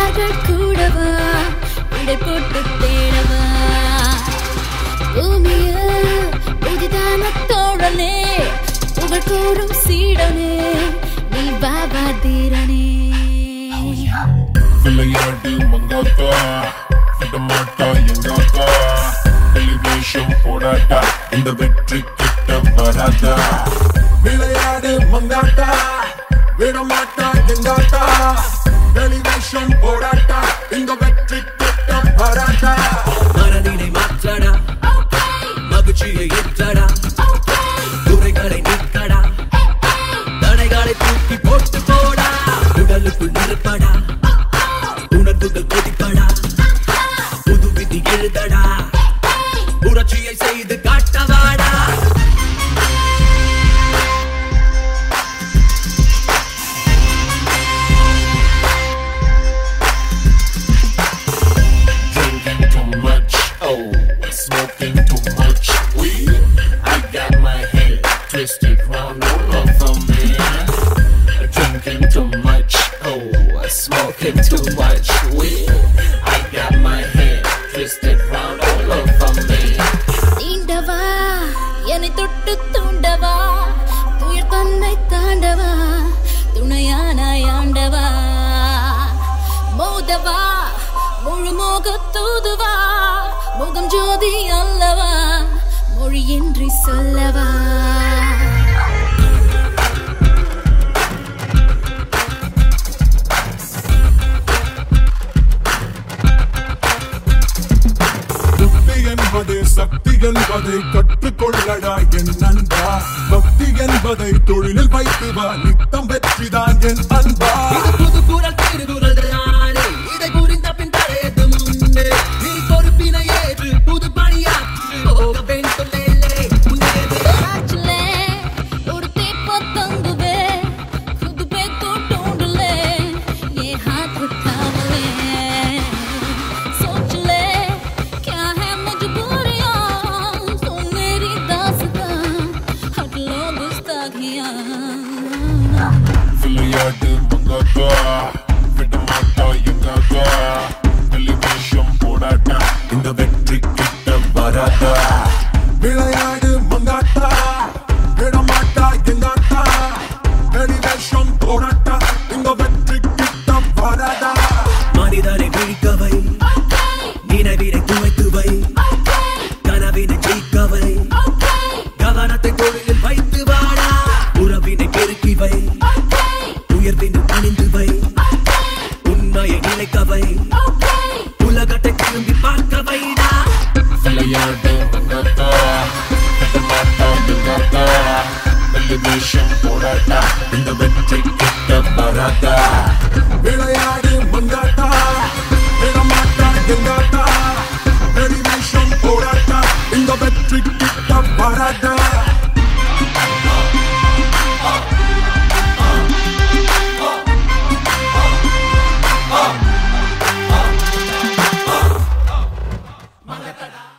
யார்கள் கூடவா இடை போட்டு தேடவா பூமியில் புதிதான தோழனே புகழ் கூறும் சீடனே நீ பாபா தீரனே விளையாடு மங்காத்தா விடமாட்டா எங்காத்தா டெலிவிஷன் போடாட்டா இந்த வெற்றி கிட்ட வராதா விளையாடு மங்காத்தா விடமாட்டா எங்காத்தா டெலிவிஷன் போடாட்டா இந்த வெற்றி கிட்ட வராதா மனதினை மாற்றடா மகிழ்ச்சியை ஏற்றடா குறைகளை நீக்கடா தடைகளை தூக்கி போட்டு போடா உடலுக்குள் நெருப்படா உணர்வுகள் கொதிப்படா புது விதி எழுதடா புரட்சியை செய்து காட்டவாடா Drinking too much, oh, smoking too much weed. I got my head twisted round all over me. Drinking too much, oh, smoking too much weed. I got my head twisted round all over me. தீண்டவா என்னை தொட்டு தூண்டவா துயர் தன்னை தாண்டவா துணையானாய் ஆண்டவா மோதவா முழு மோக தூதுவா முகம் ஜோதி அல்லவா மொழியின்றி சொல்லவா புத்தி என்பதே சக்தி என்பதை கற்றுக்கொள்ளடா என் நண்பா பக்தி என்பதை தொழிலில் வைத்து வா நித்தம் வெற்றிதான் என் அன்பா இது புது குரல் திருகுரல் தானே இதை புரிந்த பின் தடையது முன்னே நீ பொறுப்பினை ஏற்று புது பணியாற்று போக வேண்டும் மேலே முன்னேறு ஆச்சுலே ஒரு தீப்ப தங்குவே खुद पे तो ढूंढ ले ये हाथ उठाव ले सोच ले क्या है मजबूरियां तो मेरी दास्तां हट लो गुस्ताखियां விளையாடு மங்காத்தா விடமாட்டா எங்காத்தா டெலிவிஷன் போடாட்டா இந்த வெற்றி கிட்ட வராதா விளையாடு மங்காத்தா விடமாட்டா எங்காத்தா டெலிவிஷன் போடாட்டா இந்த வெற்றி கிட்ட வராதா மனிதனை விழிக்கவை நினைவினை துவைத்து வை கனவினை ஜெயிக்கவை கவனத்தை தொழிலில் வைத்து வாடா உறவினை பெருக்கி வை உயர்வினை பணிந்து வை உண்மையை நிலைக்கவை உலகத்தை திரும்பி பார்க்க வைடா விளையாடு மங்காத்தா விடமாட்டா எங்காத்தா டெலிவிஷன் போடாட்டா இந்த வெற்றி கிட்ட வராதா விளையாடு மங்காத்தா விடமாட்டா எங்காத்தா டெலிவிஷன் போடாட்டா இந்த வெற்றி கிட்ட வராதா